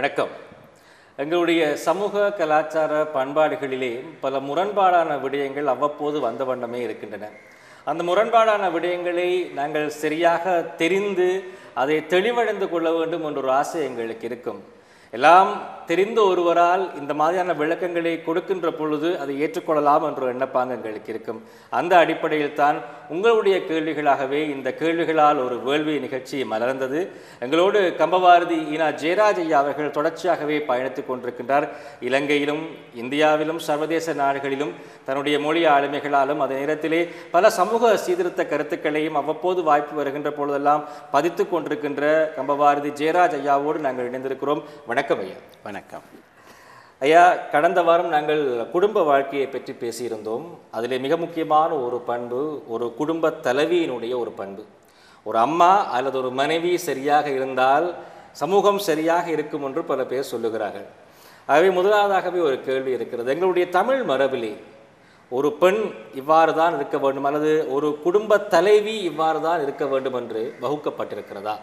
வணக்கம் எங்களுடைய சமூக கலாச்சார பண்பாடுகளிலே பல முரண்பாடான விடயங்கள் அவ்வப்போது வந்த வண்ணமே இருக்கின்றன அந்த முரண்பாடான விடயங்களை நாங்கள் சரியாக தெரிந்து அதை தெளிவடைந்து கொள்ள வேண்டும் என்ற ஒரு ஆசை எங்களுக்கு இருக்கும் எல்லாம் தெரிந்த ஒருவரால் இந்த மாதிரியான விளக்கங்களை கொடுக்கின்ற பொழுது அதை ஏற்றுக்கொள்ளலாம் என்ற எண்ணப்பாங்க எங்களுக்கு இருக்கும் அந்த அடிப்படையில் தான் உங்களுடைய கேள்விகளாகவே இந்த கேள்விகளால் ஒரு வேள்வி நிகழ்ச்சி மலர்ந்தது எங்களோடு கம்பபாரதி ஈனா ஜெயராஜ் ஐயா அவர்கள் தொடர்ச்சியாகவே பயணித்துக் கொண்டிருக்கின்றார் இலங்கையிலும் இந்தியாவிலும் சர்வதேச நாடுகளிலும் தன்னுடைய மொழி ஆளுமைகளாலும் அதே நேரத்திலே பல சமூக சீர்திருத்த கருத்துக்களையும் அவ்வப்போது வாய்ப்பு வருகின்ற பொழுதெல்லாம் பதித்துக் கொண்டிருக்கின்ற கம்பபாரதி ஜெயராஜ் ஐயாவோடு நாங்கள் இணைந்திருக்கிறோம் வணக்கம் ஐயா வணக்கம் ஐயா கடந்த வாரம் நாங்கள் குடும்ப வாழ்க்கையை பற்றி பேசியிருந்தோம் அதில் மிக முக்கியமான ஒரு பண்பு ஒரு குடும்ப தலைவியினுடைய ஒரு பண்பு ஒரு அம்மா அல்லது ஒரு மனைவி சரியாக இருந்தால் சமூகம் சரியாக இருக்கும் என்று பல பேர் சொல்லுகிறார்கள் ஆகவே முதலாவதாகவே ஒரு கேள்வி இருக்கிறது எங்களுடைய தமிழ் மரபிலே ஒரு பெண் இவ்வாறு தான் இருக்க வேண்டும் அல்லது ஒரு குடும்ப தலைவி இவ்வாறு தான் இருக்க வேண்டும் என்று வகுக்கப்பட்டிருக்கிறதா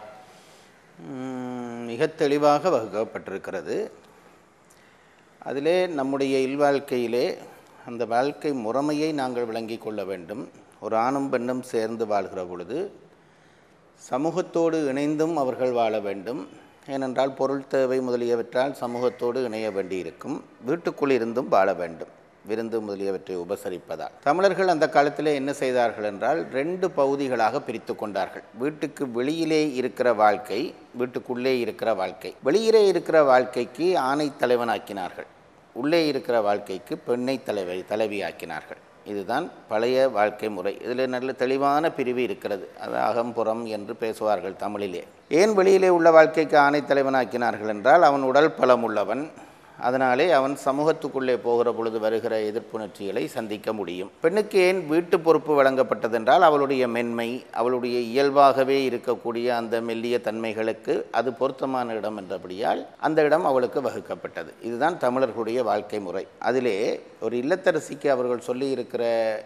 உம், மிக தெளிவாக வகுக்கப்பட்டிருக்கிறது அதிலே நம்முடைய இல்வாழ்க்கையிலே அந்த வாழ்க்கை முறைமையை நாங்கள் விளங்கிக் கொள்ள வேண்டும் ஒரு ஆணும் பெண்ணும் சேர்ந்து வாழ்கிற பொழுது சமூகத்தோடு இணைந்தும் அவர்கள் வாழ வேண்டும் ஏனென்றால் பொருள் தேவை முதலியவற்றால் சமூகத்தோடு இணைய வேண்டியிருக்கும் வீட்டுக்குள் இருந்தும் வாழ வேண்டும் விருந்து முதலியவற்றை உபசரிப்பதால் தமிழர்கள் அந்த காலத்திலே என்ன செய்தார்கள் என்றால் ரெண்டு பகுதிகளாக பிரித்து கொண்டார்கள் வீட்டுக்கு வெளியிலே இருக்கிற வாழ்க்கை வீட்டுக்குள்ளே இருக்கிற வாழ்க்கை வெளியிலே இருக்கிற வாழ்க்கைக்கு ஆணை தலைவனாக்கினார்கள் உள்ளே இருக்கிற வாழ்க்கைக்கு பெண்ணை தலைவை தலைவியாக்கினார்கள் இதுதான் பழைய வாழ்க்கை முறை இதில் நல்ல தெளிவான பிரிவு இருக்கிறது அது அகம்புறம் என்று பேசுவார்கள் தமிழிலே ஏன் வெளியிலே உள்ள வாழ்க்கைக்கு ஆணை தலைவனாக்கினார்கள் என்றால் அவன் உடல் பலம் உள்ளவன் அதனாலே அவன் சமூகத்துக்குள்ளே போகிற பொழுது வருகிற எதிர்ப்புணர்ச்சிகளை சந்திக்க முடியும் பெண்ணுக்கு ஏன் வீட்டு பொறுப்பு வழங்கப்பட்டதென்றால் அவளுடைய மென்மை அவளுடைய இயல்பாகவே இருக்கக்கூடிய அந்த மெல்லிய தன்மைகளுக்கு அது பொருத்தமான இடம் என்றபடியால் அந்த இடம் அவளுக்கு வகுக்கப்பட்டது இதுதான் தமிழர்களுடைய வாழ்க்கை முறை அதிலே ஒரு இல்லத்தரசிக்கு அவர்கள் சொல்லியிருக்கிற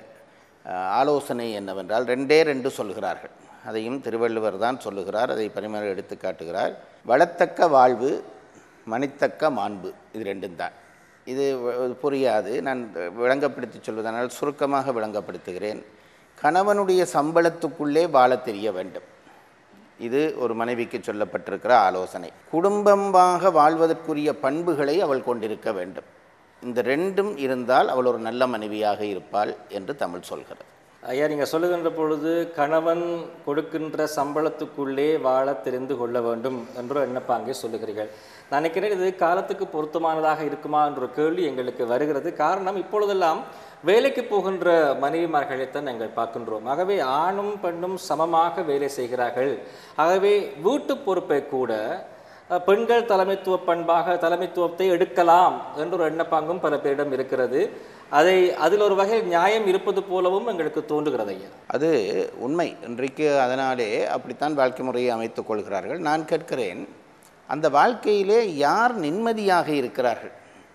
அஹ், ஆலோசனை என்னவென்றால் ரெண்டே ரெண்டு சொல்கிறார்கள் அதையும் திருவள்ளுவர் தான் சொல்லுகிறார் அதை பரிமாற எடுத்து காட்டுகிறார் வளத்தக்க வாழ்வு மணித்தக்க மாண்பு இது ரெண்டும் தான் இது வ- புரியாது நான் விளங்கப்படுத்தி சொல்வதனால் சுருக்கமாக விளங்கப்படுத்துகிறேன் கணவனுடைய சம்பளத்துக்குள்ளே வாழ தெரிய வேண்டும் இது ஒரு மனைவிக்கு சொல்லப்பட்டிருக்கிற ஆலோசனை குடும்பமாக வாழ்வதற்குரிய பண்புகளை அவள் கொண்டிருக்க வேண்டும் இந்த ரெண்டும் இருந்தால் அவள் ஒரு நல்ல மனைவியாக இருப்பாள் என்று தமிழ் சொல்கிறது ஐயா நீங்கள் சொல்லுகின்ற பொழுது கணவன் கொடுக்கின்ற சம்பளத்துக்குள்ளே வாழ தெரிந்து கொள்ள வேண்டும் என்று எண்ணப்பாங்கே சொல்லுகிறீர்கள் நான் நினைக்கிறேன் இது காலத்துக்கு பொருத்தமானதாக இருக்குமா என்ற ஒரு கேள்வி எங்களுக்கு வருகிறது காரணம் இப்பொழுதெல்லாம் வேலைக்கு போகின்ற மனைவிமார்களைத்தான் நாங்கள் பார்க்கின்றோம் ஆகவே ஆணும் பெண்ணும் சமமாக வேலை செய்கிறார்கள் ஆகவே வீட்டு பொறுப்பை கூட அஹ், பெண்கள் தலைமைத்துவ பண்பாக தலைமைத்துவத்தை எடுக்கலாம் என்ற ஒரு எண்ணப்பாங்கும் பல பேரிடம் இருக்கிறது அதை அதில் ஒரு வகையில் நியாயம் இருப்பது போலவும் எங்களுக்கு தோன்றுகிறது ஐயா அது உண்மை இன்றைக்கு அதனாலே அப்படித்தான் வாழ்க்கை முறையை அமைத்துக் கொள்கிறார்கள் நான் கேட்கிறேன் அந்த வாழ்க்கையிலே யார் நிம்மதியாக இருக்கிறார்கள்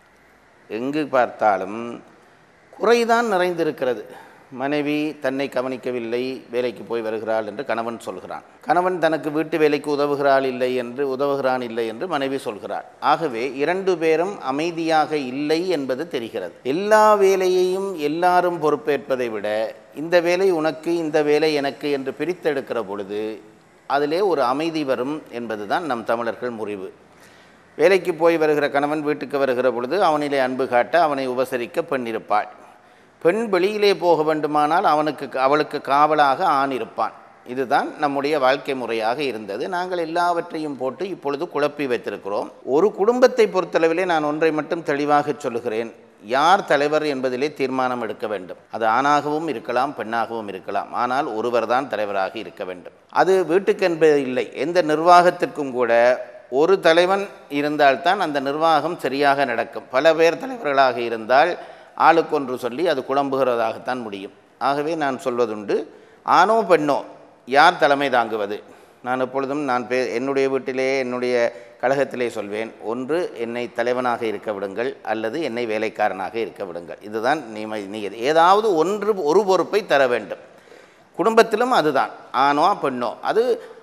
எங்கு பார்த்தாலும் குறைதான் நிறைந்திருக்கிறது மனைவி தன்னை கவனிக்கவில்லை வேலைக்கு போய் வருகிறாள் என்று கணவன் சொல்கிறான் கணவன் தனக்கு வீட்டு வேலைக்கு உதவுகிறாள் இல்லை என்று உதவுகிறான் இல்லை என்று மனைவி சொல்கிறாள் ஆகவே இரண்டு பேரும் அமைதியாக இல்லை என்பது தெரிகிறது எல்லா வேலையையும் எல்லாரும் பொறுப்பேற்பதை விட இந்த வேலை உனக்கு இந்த வேலை எனக்கு என்று பிரித்தெடுக்கிற பொழுது அதிலே ஒரு அமைதி வரும் என்பதுதான் நம் தமிழர்கள் முறிவு வேலைக்கு போய் வருகிற கணவன் வீட்டுக்கு வருகிற பொழுது அவனிலே அன்பு காட்ட அவனை உபசரிக்க பெண் இருப்பாள் பெண் வெளியிலே போக வேண்டுமானால் அவனுக்கு அவளுக்கு காவலாக ஆண் இருப்பான் இதுதான் நம்முடைய வாழ்க்கை முறையாக இருந்தது நாங்கள் எல்லாவற்றையும் போட்டு இப்பொழுது குழப்பி வைத்திருக்கிறோம் ஒரு குடும்பத்தை பொறுத்தளவிலே நான் ஒன்றை மட்டும் தெளிவாக சொல்லுகிறேன் யார் தலைவர் என்பதிலே தீர்மானம் எடுக்க வேண்டும் அது ஆணாகவும் இருக்கலாம் பெண்ணாகவும் இருக்கலாம் ஆனால் ஒருவர் தான் தலைவராக இருக்க வேண்டும் அது வீட்டுக்கு என்பது இல்லை எந்த நிர்வாகத்திற்கும் கூட ஒரு தலைவன் இருந்தால்தான் அந்த நிர்வாகம் சரியாக நடக்கும் பல பேர் தலைவர்களாக இருந்தால் ஆளுக்கொன்று சொல்லி அது குழம்புகிறதாகத்தான் முடியும் ஆகவே நான் சொல்வதுண்டு ஆணோ பெண்ணோ யார் தலைமை தாங்குவது நான் எப்பொழுதும் நான் பே என்னுடைய வீட்டிலே என்னுடைய கழகத்திலே சொல்வேன் ஒன்று என்னை தலைவனாக இருக்க விடுங்கள் அல்லது என்னை வேலைக்காரனாக இருக்க விடுங்கள் இதுதான் நீ நீ ஏதாவது ஒன்று ஒரு பொறுப்பை தர வேண்டும் குடும்பத்திலும் அதுதான் ஆணோ பெண்ணோ அது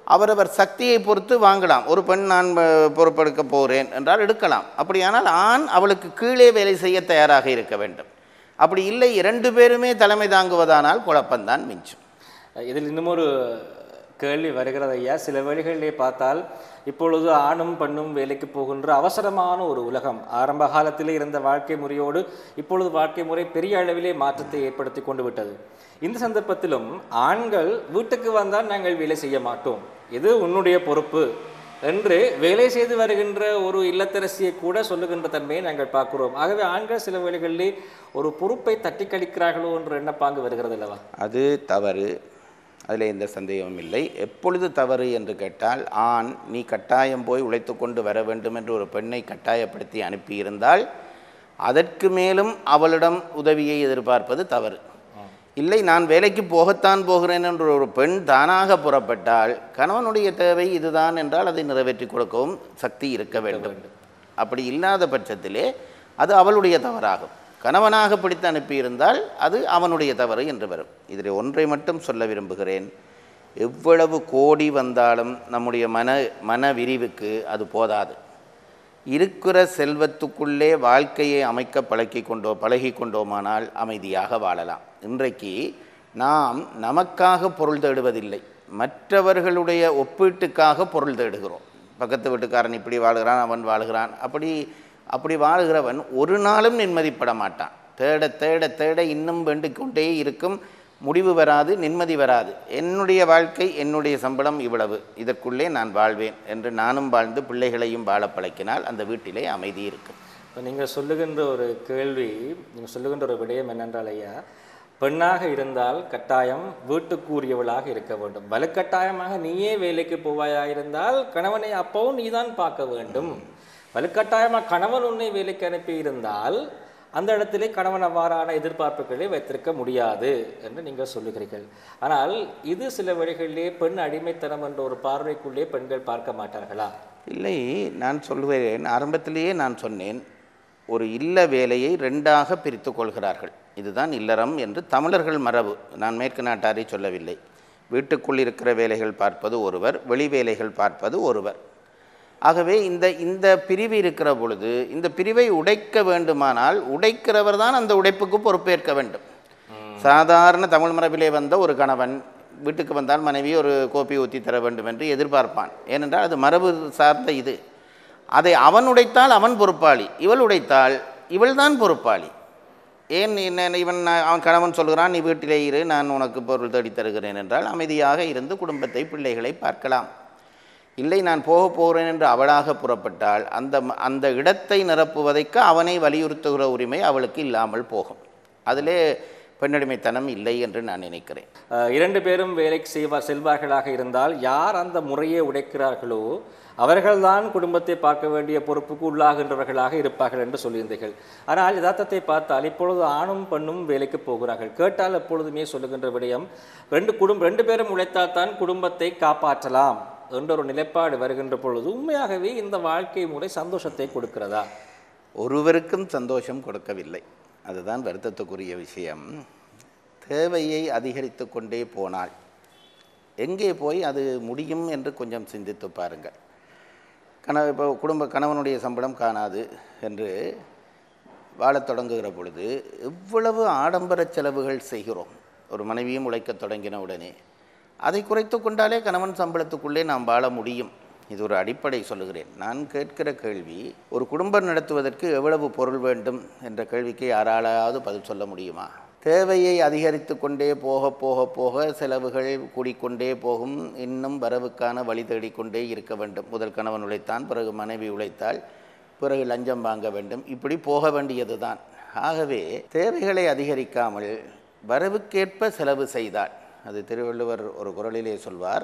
அவரவர் சக்தியை பொறுத்து வாங்கலாம் ஒரு பெண் நான் அஹ், பொறுப்பெடுக்க போகிறேன் என்றால் எடுக்கலாம் அப்படியானால் ஆண் அவளுக்கு கீழே வேலை செய்ய தயாராக இருக்க வேண்டும் அப்படி இல்லை இரண்டு பேருமே தலைமை தாங்குவதானால் குழப்பம்தான் மிஞ்சும் இதில் இன்னும் ஒரு கேள்வி வருகிறது ஐயா சில வேளைகளிலே பார்த்தால் இப்பொழுது ஆணும் பெண்ணும் வேலைக்கு போகின்ற அவசரமான ஒரு உலகம் ஆரம்ப காலத்திலே இருந்த வாழ்க்கை முறையோடு இப்பொழுது வாழ்க்கை முறை பெரிய அளவிலே மாற்றத்தை ஏற்படுத்தி கொண்டு விட்டது இந்த சந்தர்ப்பத்திலும் ஆண்கள் வீட்டுக்கு வந்தால் நாங்கள் வேலை செய்ய மாட்டோம் இது உன்னுடைய பொறுப்பு என்று வேலை செய்து வருகின்ற ஒரு இல்லத்தரசியை கூட சொல்லுகின்ற தன்மையை நாங்கள் பார்க்கிறோம் ஆகவே ஆண்கள் சில வேளைகளிலே ஒரு பொறுப்பை தட்டி கழிக்கிறார்களோ என்ற எண்ணப்பாங்கு வருகிறது அல்லவா அது தவறு அதில் எந்த சந்தேகமும் இல்லை எப்பொழுது தவறு என்று கேட்டால் ஆண் நீ கட்டாயம் போய் உழைத்து கொண்டு வர வேண்டும் என்று ஒரு பெண்ணை கட்டாயப்படுத்தி அனுப்பியிருந்தால் அதற்கு மேலும் அவளிடம் உதவியை எதிர்பார்ப்பது தவறு இல்லை நான் வேலைக்கு போகத்தான் போகிறேன் என்று ஒரு பெண் தானாக புறப்பட்டால் கணவனுடைய தேவை இதுதான் என்றால் அதை நிறைவேற்றி கொடுக்கவும் சக்தி இருக்க வேண்டும் அப்படி இல்லாத பட்சத்திலே அது அவளுடைய தவறாகும் கணவனாக பிடித்து அனுப்பியிருந்தால் அது அவனுடைய தவறு என்று வரும் இதில் ஒன்றை மட்டும் சொல்ல விரும்புகிறேன் எவ்வளவு கோடி வந்தாலும் நம்முடைய மன மன விரிவுக்கு அது போதாது இருக்கிற செல்வத்துக்குள்ளே வாழ்க்கையை அமைக்க பழக்கி கொண்டோ பழகி கொண்டோமானால் அமைதியாக வாழலாம் இன்றைக்கு நாம் நமக்காக பொருள் தேடுவதில்லை மற்றவர்களுடைய ஒப்பீட்டுக்காக பொருள் தேடுகிறோம் பக்கத்து வீட்டுக்காரன் இப்படி வாழுகிறான் அவன் வாழுகிறான் அப்படி அப்படி வாழுகிறவன் ஒரு நாளும் நிம்மதிப்பட மாட்டான் தேட தேட தேட இன்னும் வேண்டிக் கொண்டே இருக்கும் முடிவு வராது நிம்மதி வராது என்னுடைய வாழ்க்கை என்னுடைய சம்பளம் இவ்வளவு இதற்குள்ளே நான் வாழ்வேன் என்று நானும் வாழ்ந்து பிள்ளைகளையும் வாழ பழக்கினால் அந்த வீட்டிலே அமைதி இருக்கும் இப்போ நீங்கள் சொல்லுகின்ற ஒரு கேள்வி நீங்கள் சொல்லுகின்ற ஒரு விடயம் என்னென்றால் ஐயா பெண்ணாக இருந்தால் கட்டாயம் வீட்டுக்குரியவளாக இருக்க வேண்டும் வலுக்கட்டாயமாக நீயே வேலைக்கு போவாயா இருந்தால் கணவனை அப்பவும் நீதான் பார்க்க வேண்டும் வலுக்கட்டாயமாக கணவன் உன்னை வேலைக்கு அனுப்பி இருந்தால் அந்த இடத்திலே கணவன் அவ்வாறான எதிர்பார்ப்புகளை வைத்திருக்க முடியாது என்று நீங்கள் சொல்லுகிறீர்கள் ஆனால் இது சில வழிகளிலே பெண் அடிமைத்தனம் என்ற ஒரு பார்வைக்குள்ளே பெண்கள் பார்க்க மாட்டார்களா இல்லை நான் சொல்லுவேன் ஆரம்பத்திலேயே நான் சொன்னேன் ஒரு இல்ல வேலையை ரெண்டாக பிரித்து கொள்கிறார்கள் இதுதான் இல்லறம் என்று தமிழர்கள் மரபு நான் மேற்கு நாட்டாரை சொல்லவில்லை வீட்டுக்குள் இருக்கிற வேலைகள் பார்ப்பது ஒருவர் வெளி வேலைகள் பார்ப்பது ஒருவர் ஆகவே இந்த இந்த பிரிவு இருக்கிற பொழுது இந்த பிரிவை உடைக்க வேண்டுமானால் உடைக்கிறவர் தான் அந்த உடைப்புக்கு பொறுப்பேற்க வேண்டும் சாதாரண தமிழ் மரபிலே வந்த ஒரு கணவன் வீட்டுக்கு வந்தால் மனைவி ஒரு கோப்பி ஊற்றி தர வேண்டும் என்று எதிர்பார்ப்பான் ஏனென்றால் அது மரபு சார்ந்த இது அதை அவன் உடைத்தால் அவன் பொறுப்பாளி இவள் உடைத்தால் இவள்தான் பொறுப்பாளி ஏன் என்ன இவன் நான் அவன் கணவன் சொல்கிறான் நீ வீட்டிலே இரு நான் உனக்கு பொருள் தேடி தருகிறேன் என்றால் அமைதியாக இருந்து குடும்பத்தை பிள்ளைகளை பார்க்கலாம் இல்லை நான் போக போகிறேன் என்று அவளாக புறப்பட்டால் அந்த ம- அந்த இடத்தை நிரப்புவதைக்கு அவனை வலியுறுத்துகிற உரிமை அவளுக்கு இல்லாமல் போகும் அதிலே பெண்ணடிமைத்தனம் இல்லை என்று நான் நினைக்கிறேன் அஹ் இரண்டு பேரும் வேலைக்கு செய்வா செல்வார்களாக இருந்தால் யார் அந்த முறையை உடைக்கிறார்களோ அவர்கள்தான் குடும்பத்தை பார்க்க வேண்டிய பொறுப்புக்கு உள்ளாகின்றவர்களாக இருப்பார்கள் என்று சொல்லியிருந்தீர்கள் ஆனால் யதார்த்தத்தை பார்த்தால் இப்பொழுது ஆணும் பெண்ணும் வேலைக்கு போகிறார்கள் கேட்டால் எப்பொழுதுமே சொல்லுகின்ற விடயம் ரெண்டு குடும்பம் ரெண்டு பேரும் உழைத்தால் தான் குடும்பத்தை காப்பாற்றலாம் என்ற ஒரு நிலைப்பாடு வருகின்ற பொழுது உண்மையாகவே இந்த வாழ்க்கை முறை சந்தோஷத்தை கொடுக்கிறதா ஒருவருக்கும் சந்தோஷம் கொடுக்கவில்லை அதுதான் வருத்தத்துக்குரிய விஷயம் தேவையை அதிகரித்து கொண்டே போனால் எங்கே போய் அது முடியும் என்று கொஞ்சம் சிந்தித்து பாருங்கள் கண இப்போ குடும்ப கணவனுடைய சம்பளம் காணாது என்று வாழத் தொடங்குகிற பொழுது எவ்வளவு ஆடம்பர செலவுகள் செய்கிறோம் ஒரு மனைவியும் உழைக்கத் தொடங்கின உடனே அதை குறைத்து கொண்டாலே கணவன் சம்பளத்துக்குள்ளே நாம் வாழ முடியும் இது ஒரு அடிப்படை சொல்லுகிறேன் நான் கேட்கிற கேள்வி ஒரு குடும்பம் நடத்துவதற்கு எவ்வளவு பொருள் வேண்டும் என்ற கேள்விக்கு யாராலாவது பதில் சொல்ல முடியுமா தேவையை அதிகரித்து கொண்டே போக போக போக செலவுகள் கூடிக்கொண்டே போகும் இன்னும் வரவுக்கான வழி தேடிக்கொண்டே இருக்க வேண்டும் முதல் கணவன் உழைத்தான் பிறகு மனைவி உழைத்தால் பிறகு லஞ்சம் வாங்க வேண்டும் இப்படி போக வேண்டியது தான் ஆகவே தேவைகளை அதிகரிக்காமல் வரவுக்கேற்ப செலவு செய்தால் அது திருவள்ளுவர் ஒரு குரலிலே சொல்வார்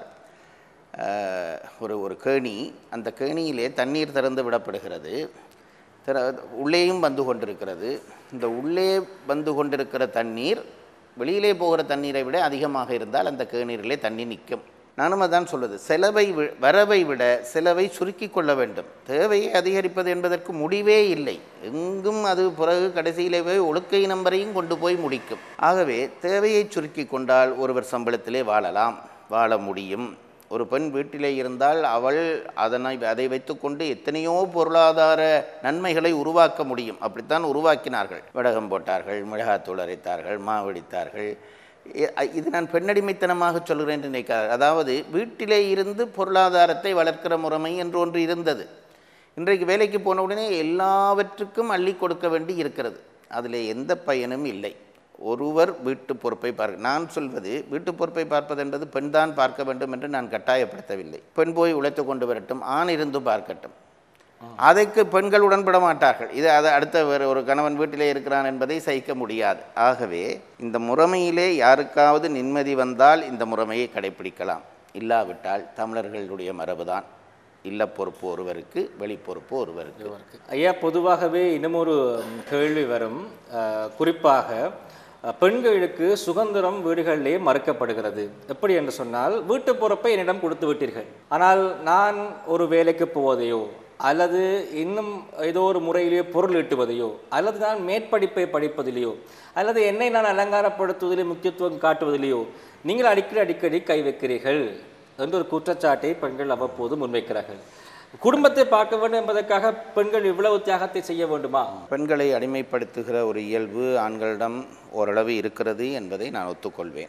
அஹ், ஒரு ஒரு கேணி அந்த கேணியிலே தண்ணீர் திறந்து விடப்படுகிறது திற உள்ளேயும் வந்து கொண்டிருக்கிறது இந்த உள்ளே வந்து கொண்டிருக்கிற தண்ணீர் வெளியிலே போகிற தண்ணீரை விட அதிகமாக இருந்தால் அந்த கேணீரிலே தண்ணி நிற்கும் நானும் அதான் சொல்வது செலவை வி- வரவை விட செலவை சுருக்கி கொள்ள வேண்டும் தேவையை அதிகரிப்பது என்பதற்கு முடிவே இல்லை எங்கும் அது பிறகு கடைசியிலே போய் ஒழுக்கை நம்பரையும் கொண்டு போய் முடிக்கும் ஆகவே தேவையை சுருக்கி கொண்டால் ஒருவர் சம்பளத்திலே வாழலாம் வாழ முடியும் ஒரு பெண் வீட்டிலே இருந்தால் அவள் அதனை அதை வைத்துக்கொண்டு எத்தனையோ பொருளாதார நன்மைகளை உருவாக்க முடியும் அப்படித்தான் உருவாக்கினார்கள் வடகம் போட்டார்கள் மிளகாத்தூள் அரைத்தார்கள் மாவடித்தார்கள் இ- இது நான் பெண்ணடிமைத்தனமாக சொல்கிறேன் என்று நினைக்கிறார் அதாவது வீட்டிலே இருந்து பொருளாதாரத்தை வளர்க்கிற முறைமை என்று ஒன்று இருந்தது இன்றைக்கு வேலைக்கு போன உடனே எல்லாவற்றுக்கும் அள்ளி கொடுக்க வேண்டி இருக்கிறது அதில் எந்த பயனும் இல்லை ஒருவர் வீட்டு பொறுப்பை பார்க்க நான் சொல்வது வீட்டு பொறுப்பை பார்ப்பது என்பது பெண் தான் பார்க்க வேண்டும் என்று நான் கட்டாயப்படுத்தவில்லை பெண் போய் உழைத்து கொண்டு வரட்டும் ஆண் இருந்து பார்க்கட்டும் அதற்கு பெண்கள் உடன்பட மாட்டார்கள் இது அது அடுத்த வேறு ஒரு கணவன் வீட்டிலே இருக்கிறான் என்பதை சகிக்க முடியாது ஆகவே இந்த முறைமையிலே யாருக்காவது நிம்மதி வந்தால் இந்த முறைமையை கடைப்பிடிக்கலாம் இல்லாவிட்டால் தமிழர்களுடைய மரபுதான் இல்ல பொறுப்பு ஒருவருக்கு வெளி பொறுப்பு ஒருவருக்கு ஐயா பொதுவாகவே இன்னமொரு ம், கேள்வி வரும் அஹ், குறிப்பாக அஹ், பெண்களுக்கு சுதந்திரம் வீடுகளிலே மறுக்கப்படுகிறது எப்படி என்று சொன்னால் வீட்டு பொறுப்பை என்னிடம் கொடுத்து விட்டீர்கள் ஆனால் நான் ஒரு வேலைக்கு போவதையோ அல்லது இன்னும் ஏதோ ஒரு முறையிலேயோ பொருள் ஈட்டுவதையோ அல்லது நான் மேற்படிப்பை படிப்பதிலேயோ அல்லது என்னை நான் அலங்காரப்படுத்துவதிலே முக்கியத்துவம் காட்டுவதிலேயோ நீங்கள் அடிக்கடி அடிக்கடி கை வைக்கிறீர்கள் என்று ஒரு குற்றச்சாட்டை பெண்கள் அவ்வப்போது முன்வைக்கிறார்கள் குடும்பத்தை பார்க்க வேண்டும் என்பதற்காக பெண்கள் இவ்வளவு தியாகத்தை செய்ய வேண்டுமா பெண்களை அடிமைப்படுத்துகிற ஒரு இயல்பு ஆண்களிடம் ஓரளவு இருக்கிறது என்பதை நான் ஒத்துக்கொள்வேன்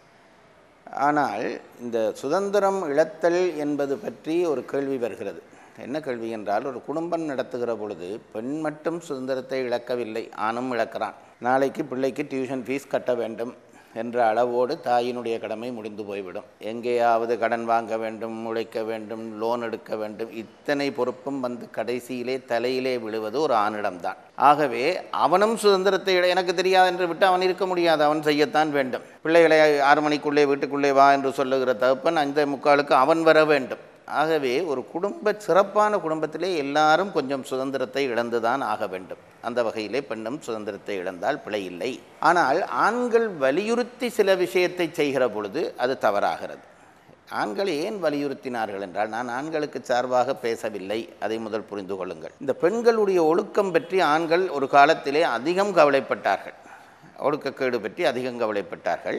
ஆனால் இந்த சுதந்திரம் இழத்தல் என்பது பற்றி ஒரு கேள்வி வருகிறது என்ன கேள்வி என்றால் ஒரு குடும்பம் நடத்துகிற பொழுது பெண் மட்டும் சுதந்திரத்தை இழக்கவில்லை ஆணும் இழக்கிறான் நாளைக்கு பிள்ளைக்கு டியூஷன் ஃபீஸ் கட்ட வேண்டும் என்ற அளவோடு தாயினுடைய கடமை முடிந்து போய்விடும் எங்கேயாவது கடன் வாங்க வேண்டும் உழைக்க வேண்டும் லோன் எடுக்க வேண்டும் இத்தனை பொறுப்பும் வந்து கடைசியிலே தலையிலே விழுவது ஒரு ஆணிடம்தான் ஆகவே அவனும் சுதந்திரத்தை இழ- எனக்கு தெரியாது என்று விட்டு அவன் இருக்க முடியாது அவன் செய்யத்தான் வேண்டும் பிள்ளைகளை ஆறு மணிக்குள்ளே வீட்டுக்குள்ளே வா என்று சொல்லுகிற தகப்பன் அந்த முக்காலுக்கு அவன் வர வேண்டும் ஆகவே ஒரு குடும்ப சிறப்பான குடும்பத்திலே எல்லாரும் கொஞ்சம் சுதந்திரத்தை இழந்துதான் ஆக வேண்டும் அந்த வகையிலே பெண்ணும் சுதந்திரத்தை இழந்தால் பிழை இல்லை ஆனால் ஆண்கள் வலியுறுத்தி சில விஷயத்தை செய்கிற பொழுது அது தவறாகிறது ஆண்கள் ஏன் வலியுறுத்தினார்கள் என்றால் நான் ஆண்களுக்கு சார்பாக பேசவில்லை அதை முதல் புரிந்து கொள்ளுங்கள் இந்த பெண்களுடைய ஒழுக்கம் பற்றி ஆண்கள் ஒரு காலத்திலே அதிகம் கவலைப்பட்டார்கள் ஒழுக்கக்கேடு பற்றி அதிகம் கவலைப்பட்டார்கள்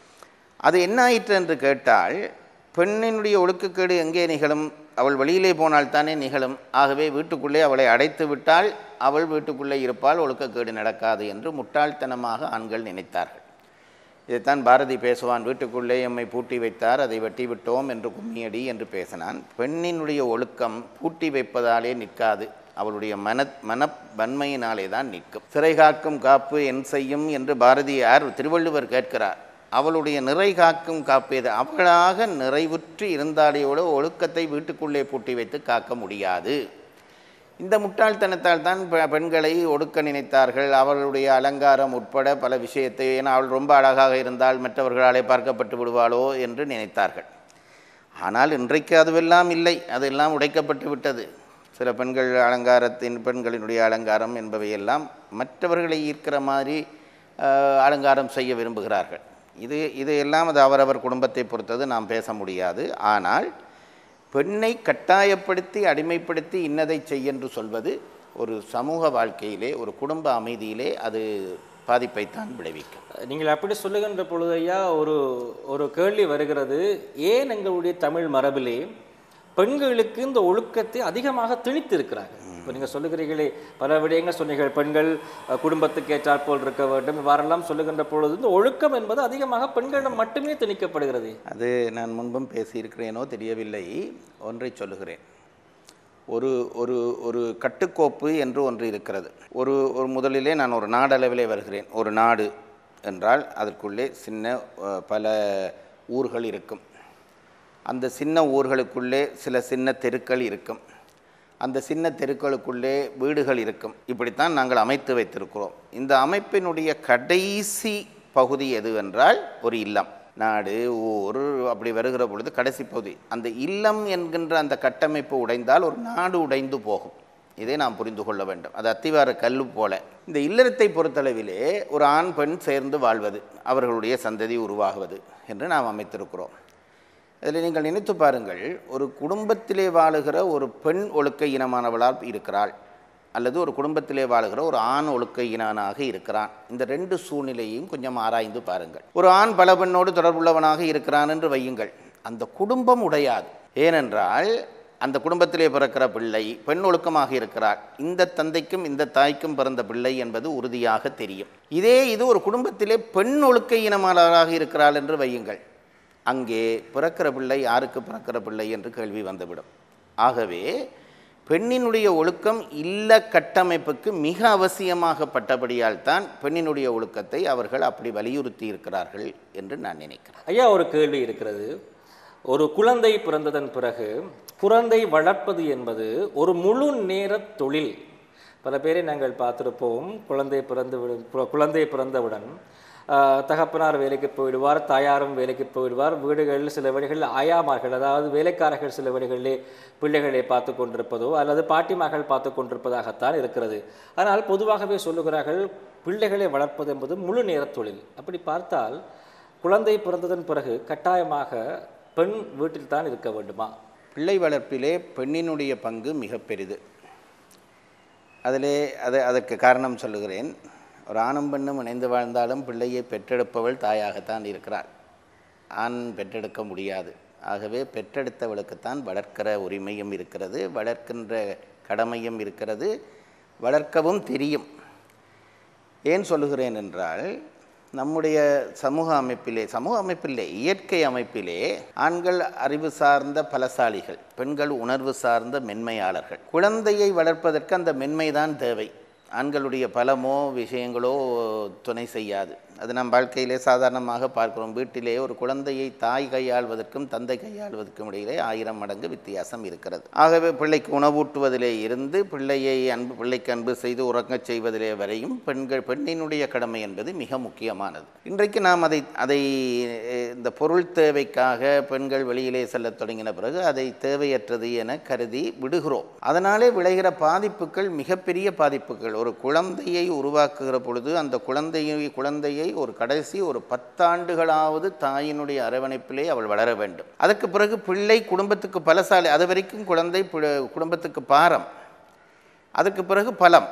அது என்ன ஆயிற்று என்று கேட்டால் பெண்ணினுடைய ஒழுக்கக்கேடு எங்கே நிகழும் அவள் வெளியிலே போனால் தானே நிகழும் ஆகவே வீட்டுக்குள்ளே அவளை அடைத்து விட்டால் அவள் வீட்டுக்குள்ளே இருப்பால் ஒழுக்கக்கேடு நடக்காது என்று முட்டாள்தனமாக ஆண்கள் நினைத்தார்கள் இதைத்தான் பாரதி பேசுவான் வீட்டுக்குள்ளே எம்மை பூட்டி வைத்தார் அதை வெட்டி விட்டோம் என்று கும்மியடி என்று பேசினான் பெண்ணினுடைய ஒழுக்கம் பூட்டி வைப்பதாலே நிற்காது அவளுடைய மன மன வன்மையினாலே தான் நிற்கும் சிறை காக்கும் காப்பு என் செய்யும் என்று பாரதியார் திருவள்ளுவர் கேட்கிறார் அவளுடைய நிறை காக்கும் காப்பேது அவளாக நிறைவுற்று இருந்தாலேயோட ஒழுக்கத்தை வீட்டுக்குள்ளே பூட்டி வைத்து காக்க முடியாது இந்த முட்டாள்தனத்தால் தான் பெ- பெண்களை ஒடுக்க நினைத்தார்கள் அவர்களுடைய அலங்காரம் உட்பட பல விஷயத்தை ஏன்னா அவள் ரொம்ப அழகாக இருந்தால் மற்றவர்களாலே பார்க்கப்பட்டு விடுவாளோ என்று நினைத்தார்கள் ஆனால் இன்றைக்கு அதுவெல்லாம் இல்லை அதெல்லாம் உடைக்கப்பட்டு விட்டது சில பெண்கள் அலங்காரத்தின் பெண்களினுடைய அலங்காரம் என்பவையெல்லாம் மற்றவர்களை ஈர்க்கிற மாதிரி ஆஹ், அலங்காரம் செய்ய விரும்புகிறார்கள் இது இது எல்லாம் அது அவரவர் குடும்பத்தை பொறுத்தது நாம் பேச முடியாது ஆனால் பெண்ணை கட்டாயப்படுத்தி அடிமைப்படுத்தி இன்னதை செய் என்று சொல்வது ஒரு சமூக வாழ்க்கையிலே ஒரு குடும்ப அமைதியிலே அது பாதிப்பைத்தான் விளைவிக்கும் நீங்கள் அப்படி சொல்லுகின்ற பொழுது ஐயா ஒரு ஒரு கேள்வி வருகிறது ஏன் எங்களுடைய தமிழ் மரபிலே பெண்களுக்கு இந்த ஒழுக்கத்தை அதிகமாக திணித்து இருக்கிறார்கள் இப்போ நீங்கள் சொல்லுகிறீர்களே பல விடயங்கள் சொன்னீர்கள் பெண்கள் அஹ், குடும்பத்துக்கு ஏற்றாற் போல் இருக்க வேண்டும் இவ்வாறெல்லாம் சொல்லுகின்ற பொழுது இந்த ஒழுக்கம் என்பது அதிகமாக பெண்களிடம் மட்டுமே திணிக்கப்படுகிறது அது நான் முன்பும் பேசியிருக்கிறேனோ தெரியவில்லை ஒன்றை சொல்லுகிறேன் ஒரு ஒரு ஒரு கட்டுக்கோப்பு என்று ஒன்று இருக்கிறது ஒரு ஒரு முதலிலே நான் ஒரு நாடளவிலே வருகிறேன் ஒரு நாடு என்றால் அதற்குள்ளே சின்ன அஹ், பல ஊர்கள் இருக்கும் அந்த சின்ன ஊர்களுக்குள்ளே சில சின்ன தெருக்கள் இருக்கும் அந்த சின்ன தெருக்களுக்குள்ளே வீடுகள் இருக்கும் இப்படித்தான் நாங்கள் அமைத்து வைத்திருக்கிறோம் இந்த அமைப்பினுடைய கடைசி பகுதி எது என்றால் ஒரு இல்லம் நாடு ஊர் அப்படி வருகிற பொழுது கடைசி பகுதி அந்த இல்லம் என்கின்ற அந்த கட்டமைப்பு உடைந்தால் ஒரு நாடு உடைந்து போகும் இதை நாம் புரிந்து கொள்ள வேண்டும் அது அத்திவார கல்லு போல இந்த இல்லறத்தை பொறுத்தளவிலே ஒரு ஆண் பெண் சேர்ந்து வாழ்வது அவர்களுடைய சந்ததி உருவாகுவது என்று நாம் அமைத்திருக்கிறோம் அதில் நீங்கள் நினைத்து பாருங்கள் ஒரு குடும்பத்திலே வாழுகிற ஒரு பெண் ஒழுக்க இனமானவளால் இருக்கிறாள் அல்லது ஒரு குடும்பத்திலே வாழுகிற ஒரு ஆண் ஒழுக்க இனனாக இருக்கிறான் இந்த ரெண்டு சூழ்நிலையையும் கொஞ்சம் ஆராய்ந்து பாருங்கள் ஒரு ஆண் பல பெண்ணோடு தொடர்புள்ளவனாக இருக்கிறான் என்று வையுங்கள் அந்த குடும்பம் உடையாது ஏனென்றால் அந்த குடும்பத்திலே பிறக்கிற பிள்ளை பெண் ஒழுக்கமாக இருக்கிறார் இந்த தந்தைக்கும் இந்த தாய்க்கும் பிறந்த பிள்ளை என்பது உறுதியாக தெரியும் இதே இது ஒரு குடும்பத்திலே பெண் ஒழுக்க இனமாளராக இருக்கிறாள் என்று வையுங்கள் அங்கே பிறக்கிற பிள்ளை யாருக்கு பிறக்கிற பிள்ளை என்று கேள்வி வந்துவிடும் ஆகவே பெண்ணினுடைய ஒழுக்கம் இல்ல கட்டமைப்புக்கு மிக அவசியமாகப்பட்டபடியால் தான் பெண்ணினுடைய ஒழுக்கத்தை அவர்கள் அப்படி வலியுறுத்தி இருக்கிறார்கள் என்று நான் நினைக்கிறேன் ஐயா ஒரு கேள்வி இருக்கிறது ஒரு குழந்தை பிறந்ததன் பிறகு குழந்தை வளர்ப்பது என்பது ஒரு முழு நேர தொழில் பல பேரை நாங்கள் பார்த்திருப்போம் குழந்தை பிறந்து விடும் கு- குழந்தை பிறந்தவுடன் ஆஹ், தகப்பனார் வேலைக்கு போயிடுவார் தாயாரும் வேலைக்கு போயிடுவார் வீடுகளில் சில வழிகளில் ஆயாமார்கள் அதாவது வேலைக்காரர்கள் சில வழிகளிலே பிள்ளைகளை பார்த்து கொண்டிருப்பதோ அல்லது பாட்டிமார்கள் பார்த்து கொண்டிருப்பதாகத்தான் இருக்கிறது ஆனால் பொதுவாகவே சொல்லுகிறார்கள் பிள்ளைகளை வளர்ப்பது என்பது முழு நேர தொழில் அப்படி பார்த்தால் குழந்தை பிறந்ததன் பிறகு கட்டாயமாக பெண் வீட்டில் தான் இருக்க வேண்டுமா பிள்ளை வளர்ப்பிலே பெண்ணினுடைய பங்கு மிக பெரிது அதிலே அது அதற்கு காரணம் சொல்லுகிறேன் ஒரு ஆணும் பெண்ணும் இணைந்து வாழ்ந்தாலும் பிள்ளையை பெற்றெடுப்பவள் தாயாகத்தான் இருக்கிறாள் ஆண் பெற்றெடுக்க முடியாது ஆகவே பெற்றெடுத்தவளுக்குத்தான் வளர்க்கிற உரிமையும் இருக்கிறது வளர்க்கின்ற கடமையும் இருக்கிறது வளர்க்கவும் தெரியும் ஏன் சொல்லுகிறேன் என்றால் நம்முடைய சமூக அமைப்பிலே சமூக அமைப்பிலே இயற்கை அமைப்பிலே ஆண்கள் அறிவு சார்ந்த பலசாலிகள் பெண்கள் உணர்வு சார்ந்த மென்மையாளர்கள் குழந்தையை வளர்ப்பதற்கு அந்த மென்மைதான் தேவை ஆண்களுடைய பலமோ விஷயங்களோ துணை செய்யாது அது நம் வாழ்க்கையிலே சாதாரணமாக பார்க்கிறோம் வீட்டிலே ஒரு குழந்தையை தாய் கையாள்வதற்கும் தந்தை கையாள்வதற்கும் இடையிலே ஆயிரம் மடங்கு வித்தியாசம் இருக்கிறது ஆகவே பிள்ளைக்கு உணவூட்டுவதிலே இருந்து பிள்ளையை அன்பு பிள்ளைக்கு அன்பு செய்து உறங்கச் செய்வதிலே வரையும் பெண்கள் பெண்ணினுடைய கடமை என்பது மிக முக்கியமானது இன்றைக்கு நாம் அதை அதை அஹ், இந்த பொருள் தேவைக்காக பெண்கள் வெளியிலே செல்லத் தொடங்கின பிறகு அதை தேவையற்றது என கருதி விடுகிறோம் அதனாலே விளைகிற பாதிப்புகள் மிகப்பெரிய பாதிப்புகள் ஒரு குழந்தையை உருவாக்குகிற பொழுது அந்த குழந்தையை குழந்தையை ஒரு கடைசி ஒரு பத்தாண்டுகளாவது தாயினுடைய அரவணைப்பிலே அவள் வளர வேண்டும் அதற்கு பிறகு பிள்ளை குடும்பத்துக்கு பலசாலை அது வரைக்கும் குழந்தை பு- குடும்பத்துக்கு பாரம் அதற்கு பிறகு பலம்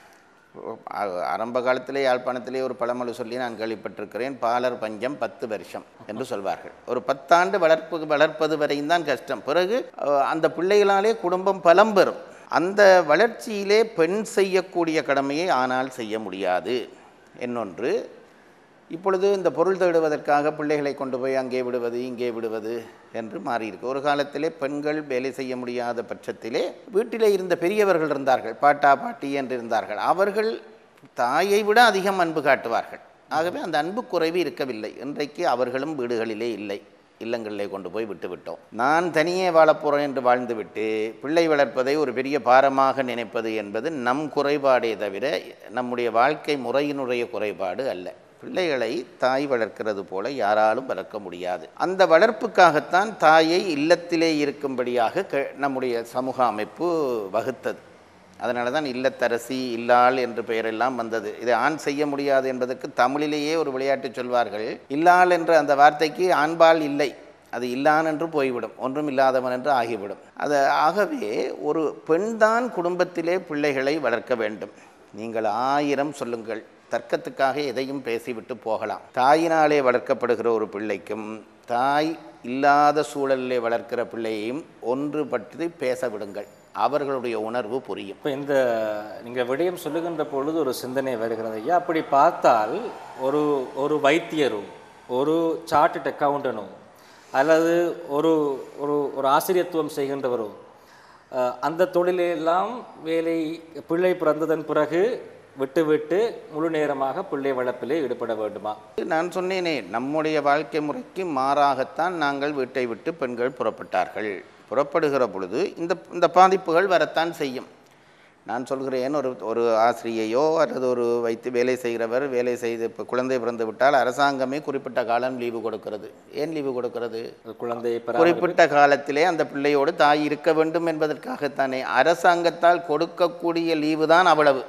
அ- ஆரம்ப காலத்திலே யாழ்ப்பாணத்திலே ஒரு பழமொழி சொல்லி நான் கேள்விப்பட்டிருக்கிறேன் பாலர் பஞ்சம் பத்து வருஷம் என்று சொல்வார்கள் ஒரு பத்தாண்டு வளர்ப்பு வளர்ப்பது வரையும் தான் கஷ்டம் பிறகு அஹ், அந்த பிள்ளைகளாலே குடும்பம் பலம் பெறும் அந்த வளர்ச்சியிலே பெண் செய்யக்கூடிய கடமையை ஆனால் செய்ய முடியாது இன்னொன்று இப்பொழுது இந்த பொருள் தேடுவதற்காக பிள்ளைகளை கொண்டு போய் அங்கே விடுவது இங்கே விடுவது என்று மாறியிருக்கு ஒரு காலத்திலே பெண்கள் வேலை செய்ய முடியாத பட்சத்திலே வீட்டிலே இருந்த பெரியவர்கள் இருந்தார்கள் பாட்டா பாட்டி என்று இருந்தார்கள் அவர்கள் தாயை விட அதிகம் அன்பு காட்டுவார்கள் ஆகவே அந்த அன்பு குறைவு இருக்கவில்லை இன்றைக்கு அவர்களும் வீடுகளிலே இல்லை இல்லங்களிலே கொண்டு போய் விட்டு விட்டோம் நான் தனியே வாழப்போகிறேன் என்று வாழ்ந்துவிட்டு பிள்ளை வளர்ப்பதை ஒரு பெரிய பாரமாக நினைப்பது என்பது நம் குறைபாடே தவிர நம்முடைய வாழ்க்கை முறையினுடைய குறைபாடு அல்ல பிள்ளைகளை தாய் வளர்க்கிறது போல யாராலும் வளர்க்க முடியாது அந்த வளர்ப்புக்காகத்தான் தாயை இல்லத்திலே இருக்கும்படியாக க- நம்முடைய சமூக அமைப்பு வகுத்தது அதனால தான் இல்லத்தரசி இல்லாள் என்று பெயரெல்லாம் வந்தது இதை ஆண் செய்ய முடியாது என்பதற்கு தமிழிலேயே ஒரு விளையாட்டு சொல்வார்கள் இல்லாள் என்ற அந்த வார்த்தைக்கு ஆண்பால் இல்லை அது இல்லான் என்று போய்விடும் ஒன்றும் இல்லாதவன் என்று ஆகிவிடும் அது ஆகவே ஒரு பெண்தான் குடும்பத்திலே பிள்ளைகளை வளர்க்க வேண்டும் நீங்கள் ஆயிரம் சொல்லுங்கள் தர்க்கத்துக்காக எதையும் பேசிவிட்டு போகலாம் தாயினாலே வளர்க்கப்படுகிற ஒரு பிள்ளைக்கும் தாய் இல்லாத சூழலிலே வளர்க்கிற பிள்ளையையும் ஒன்று பற்றி பேச விடுங்கள் அவர்களுடைய உணர்வு புரியும் இப்போ இந்த நீங்கள் விடயம் சொல்லுகின்ற பொழுது ஒரு சிந்தனை வருகிறது ஐயா அப்படி பார்த்தால் ஒரு ஒரு வைத்தியரோ ஒரு சார்ட்டட் அக்கவுண்டனோ அல்லது ஒரு ஒரு ஒரு ஆசிரியத்துவம் செய்கின்றவரோ அஹ், அந்த தொழிலெல்லாம் வேலை பிள்ளை பிறந்ததன் பிறகு விட்டுவிட்டு முழு நேரமாக பிள்ளை வளர்ப்பிலே ஈடுபட வேண்டுமா நான் சொன்னேனே நம்முடைய வாழ்க்கை முறைக்கு மாறாகத்தான் நாங்கள் வீட்டை விட்டு பெண்கள் புறப்பட்டார்கள் புறப்படுகிற பொழுது இந்த இந்த பாதிப்புகள் வரத்தான் செய்யும் நான் சொல்கிறேன் ஒரு ஒரு ஆசிரியையோ அல்லது ஒரு வைத்து வேலை செய்கிறவர் வேலை செய்து இப்போ குழந்தை பிறந்து விட்டால் அரசாங்கமே குறிப்பிட்ட காலம் லீவு கொடுக்கிறது ஏன் லீவு கொடுக்கிறது ஒரு குழந்தையை பெற குறிப்பிட்ட காலத்திலே அந்த பிள்ளையோடு தாய் இருக்க வேண்டும் என்பதற்காகத்தானே அரசாங்கத்தால் கொடுக்கக்கூடிய லீவு தான் அவ்வளவு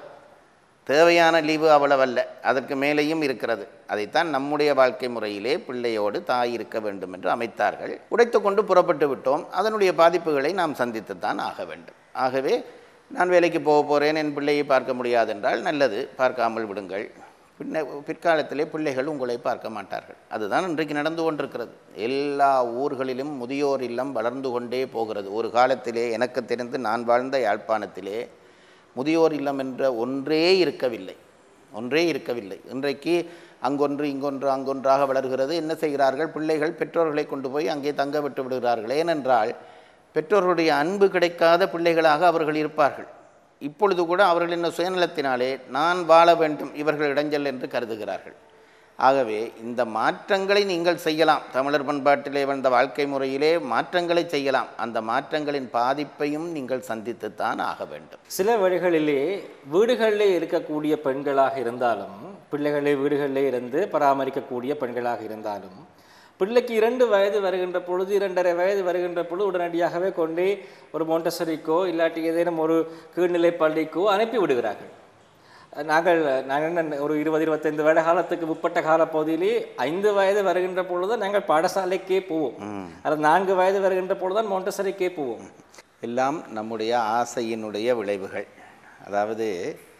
தேவையான லீவு அவ்வளவல்ல அதற்கு மேலேயும் இருக்கிறது அதைத்தான் நம்முடைய வாழ்க்கை முறையிலே பிள்ளையோடு தாய் இருக்க வேண்டும் என்று அமைத்தார்கள் உடைத்து கொண்டு புறப்பட்டு விட்டோம் அதனுடைய பாதிப்புகளை நாம் சந்தித்துத்தான் ஆக வேண்டும் ஆகவே நான் வேலைக்கு போக போகிறேன் என் பிள்ளையை பார்க்க முடியாதென்றால் நல்லது பார்க்காமல் விடுங்கள் பின்ன பிற்காலத்திலே பிள்ளைகள் உங்களை பார்க்க மாட்டார்கள் அதுதான் இன்றைக்கு நடந்து கொண்டிருக்கிறது எல்லா ஊர்களிலும் முதியோர் இல்லம் வளர்ந்து கொண்டே போகிறது ஒரு காலத்திலே எனக்கு தெரிந்து நான் வாழ்ந்த யாழ்ப்பாணத்திலே முதியோர் இல்லம் என்ற ஒன்றே இருக்கவில்லை ஒன்றே இருக்கவில்லை இன்றைக்கு அங்கொன்று இங்கொன்று அங்கொன்றாக வளர்கிறது என்ன செய்கிறார்கள் பிள்ளைகள் பெற்றோர்களை கொண்டு போய் அங்கே தங்க விட்டு விடுகிறார்கள் ஏனென்றால் பெற்றோர்களுடைய அன்பு கிடைக்காத பிள்ளைகளாக அவர்கள் இருப்பார்கள் இப்பொழுது கூட அவர்களின் சுயநலத்தினாலே நான் வாழ வேண்டும் இவர்கள் இடைஞ்சல் என்று கருதுகிறார்கள் ஆகவே இந்த மாற்றங்களை நீங்கள் செய்யலாம் தமிழர் பண்பாட்டிலே வந்த வாழ்க்கை முறையிலே மாற்றங்களை செய்யலாம் அந்த மாற்றங்களின் பாதிப்பையும் நீங்கள் சந்தித்துத்தான் ஆக வேண்டும் சில வழிகளிலே வீடுகளிலே இருக்கக்கூடிய பெண்களாக இருந்தாலும் பிள்ளைகளை வீடுகளிலே இருந்து பராமரிக்கக்கூடிய பெண்களாக இருந்தாலும் பிள்ளைக்கு இரண்டு வயது வருகின்ற பொழுது இரண்டரை வயது வருகின்ற பொழுது உடனடியாகவே கொண்டே ஒரு மோண்டசரிக்கோ இல்லாட்டி ஏதேனும் ஒரு கீழ்நிலை பள்ளிக்கோ அனுப்பி விடுகிறார்கள் நாங்கள் நாங்கள் என்ன ஒரு இருபது இருபத்தைந்து வருட காலத்துக்கு முற்பட்ட கால பகுதியிலே ஐந்து வயது வருகின்ற பொழுது நாங்கள் பாடசாலைக்கே போவோம் அது நான்கு வயது வருகின்ற பொழுதுதான் மோண்டசரிக்கே போவோம் எல்லாம் நம்முடைய ஆசையினுடைய விளைவுகள் அதாவது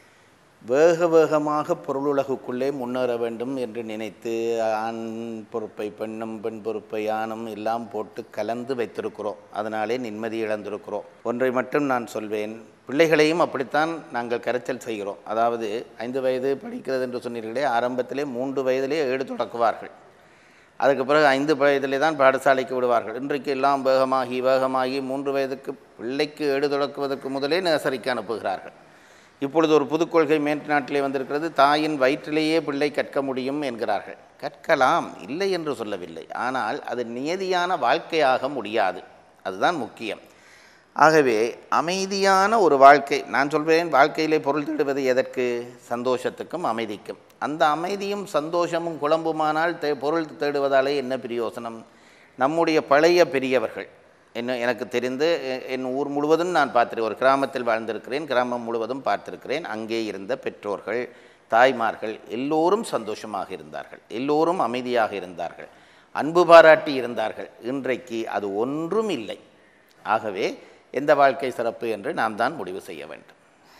வேக வேகமாக பொருளுலகுக்குள்ளே முன்னேற வேண்டும் என்று நினைத்து ஆண் பொறுப்பை பெண்ணும் பெண் பொறுப்பை ஆணும் எல்லாம் போட்டு கலந்து வைத்திருக்கிறோம் அதனாலே நிம்மதி இழந்திருக்கிறோம் ஒன்றை மட்டும் நான் சொல்வேன் பிள்ளைகளையும் அப்படித்தான் நாங்கள் கரைச்சல் செய்கிறோம் அதாவது ஐந்து வயது படிக்கிறது என்று சொன்னீர்களே ஆரம்பத்திலே மூன்று வயதிலே ஏடு தொடக்குவார்கள் அதுக்கு பிறகு ஐந்து வயதிலே தான் பாடசாலைக்கு விடுவார்கள் இன்றைக்கு எல்லாம் வேகமாகி வேகமாகி மூன்று வயதுக்கு பிள்ளைக்கு ஏடு தொடக்குவதற்கு முதலே நர்சரிக்கு அனுப்புகிறார்கள் இப்பொழுது ஒரு புது கொள்கை மேற்நாட்டிலே வந்திருக்கிறது தாயின் வயிற்றிலேயே பிள்ளை கற்க முடியும் என்கிறார்கள் கற்கலாம் இல்லை என்று சொல்லவில்லை ஆனால் அது நியதியான வாழ்க்கையாக முடியாது அதுதான் முக்கியம் ஆகவே அமைதியான ஒரு வாழ்க்கை நான் சொல்வேன் வாழ்க்கையிலே பொருள் தேடுவது எதற்கு சந்தோஷத்துக்கும் அமைதிக்கும் அந்த அமைதியும் சந்தோஷமும் குழம்புமானால் தே பொருள் தேடுவதாலே என்ன பிரயோசனம் நம்முடைய பழைய பெரியவர்கள் என்ன எனக்கு தெரிந்து எ- என் ஊர் முழுவதும் நான் பார்த்திருக்கேன் ஒரு கிராமத்தில் வாழ்ந்திருக்கிறேன் கிராமம் முழுவதும் பார்த்திருக்கிறேன் அங்கே இருந்த பெற்றோர்கள் தாய்மார்கள் எல்லோரும் சந்தோஷமாக இருந்தார்கள் எல்லோரும் அமைதியாக இருந்தார்கள் அன்பு பாராட்டி இருந்தார்கள் இன்றைக்கு அது ஒன்றும் இல்லை ஆகவே எந்த வாழ்க்கை சிறப்பு என்று நாம் தான் முடிவு செய்ய வேண்டும்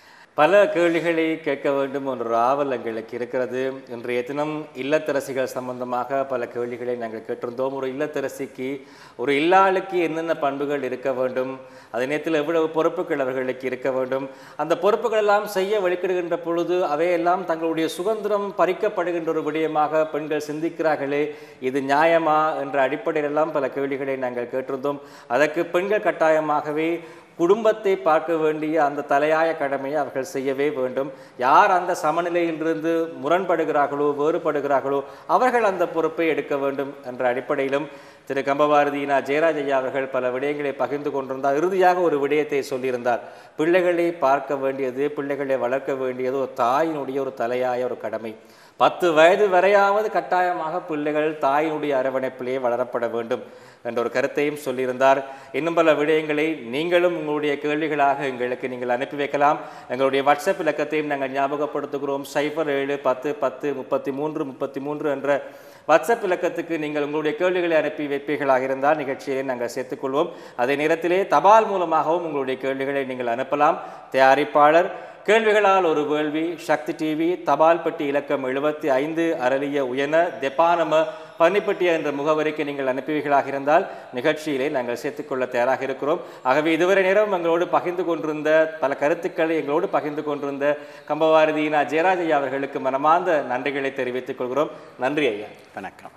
பல கேள்விகளை கேட்க வேண்டும் என்ற ஒரு ஆவல் எங்களுக்கு இருக்கிறது இன்றைய தினம் இல்லத்தரசிகள் சம்பந்தமாக பல கேள்விகளை நாங்கள் கேட்டிருந்தோம் ஒரு இல்லத்தரசிக்கு ஒரு இல்லாளுக்கு என்னென்ன பண்புகள் இருக்க வேண்டும் அதே நேரத்தில் எவ்வளவு பொறுப்புகள் அவர்களுக்கு இருக்க வேண்டும் அந்த பொறுப்புகள் எல்லாம் செய்ய வெளிக்கிடுகின்ற பொழுது அவையெல்லாம் தங்களுடைய சுதந்திரம் பறிக்கப்படுகின்ற ஒரு விடயமாக பெண்கள் சிந்திக்கிறார்களே இது நியாயமா என்ற அடிப்படையிலெல்லாம் பல கேள்விகளை நாங்கள் கேட்டிருந்தோம் அதற்கு பெண்கள் கட்டாயமாகவே குடும்பத்தை பார்க்க வேண்டிய அந்த தலையாய கடமையை அவர்கள் செய்யவே வேண்டும் யார் அந்த சமநிலையிலிருந்து முரண்படுகிறார்களோ வேறுபடுகிறார்களோ அவர்கள் அந்த பொறுப்பை எடுக்க வேண்டும் என்ற அடிப்படையிலும் திரு கம்பபாரதியினா ஜெயராஜ் ஐயா அவர்கள் பல விடயங்களை பகிர்ந்து கொண்டிருந்தார் இறுதியாக ஒரு விடயத்தை சொல்லியிருந்தார் பிள்ளைகளை பார்க்க வேண்டியது பிள்ளைகளை வளர்க்க வேண்டியது ஒரு தாயினுடைய ஒரு தலையாய ஒரு கடமை பத்து வயது வரையாவது கட்டாயமாக பிள்ளைகள் தாயினுடைய அரவணைப்பிலேயே வளரப்பட வேண்டும் என்ற ஒரு கருத்தையும் சொல்லியிருந்தார் இன்னும் பல விடயங்களை நீங்களும் உங்களுடைய கேள்விகளாக எங்களுக்கு நீங்கள் அனுப்பி வைக்கலாம் எங்களுடைய வாட்ஸ்அப் இலக்கத்தையும் நாங்கள் ஞாபகப்படுத்துகிறோம் சைபர் ஏழு பத்து பத்து முப்பத்தி மூன்று முப்பத்தி மூன்று என்ற வாட்ஸ்அப் இலக்கத்துக்கு நீங்கள் உங்களுடைய கேள்விகளை அனுப்பி வைப்பீர்களாக இருந்தால் நிகழ்ச்சியை நாங்கள் சேர்த்துக்கொள்வோம் அதே நேரத்திலே தபால் மூலமாகவும் உங்களுடைய கேள்விகளை நீங்கள் அனுப்பலாம் தயாரிப்பாளர் கேள்விகளால் ஒரு வேள்வி சக்தி டிவி தபால் பெட்டி இலக்கம் எழுபத்தி ஐந்து அரளிய உயன தெப்பானம பன்னிப்பட்டிய என்ற முகவரிக்கு நீங்கள் அனுப்புவீர்களாக இருந்தால் நிகழ்ச்சியிலே நாங்கள் சேர்த்துக்கொள்ள தயாராக இருக்கிறோம் ஆகவே இதுவரை நேரம் எங்களோடு பகிர்ந்து கொண்டிருந்த பல கருத்துக்களை எங்களோடு பகிர்ந்து கொண்டிருந்த கம்பவாரதியினா ஜெயராஜ் ஐயா அவர்களுக்கு மனமார்ந்த நன்றிகளை தெரிவித்துக் கொள்கிறோம் நன்றி ஐயா வணக்கம்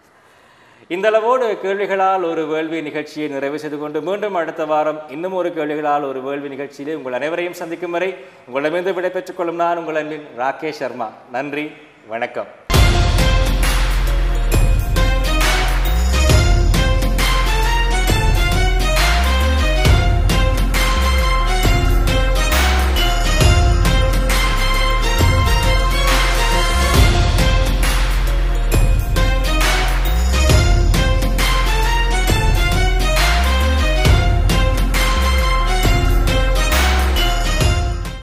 இந்த அளவோடு கேள்விகளால் ஒரு வேள்வி நிகழ்ச்சியை நிறைவு செய்து கொண்டு மீண்டும் அடுத்த வாரம் இன்னும் ஒரு கேள்விகளால் ஒரு வேள்வி நிகழ்ச்சியிலே உங்கள் அனைவரையும் சந்திக்கும் வரை உங்களிடமிருந்து விடைபெற்றுக் கொள்ளும் நான் உங்கள் அன்பின் ராகேஷ் சர்மா நன்றி வணக்கம்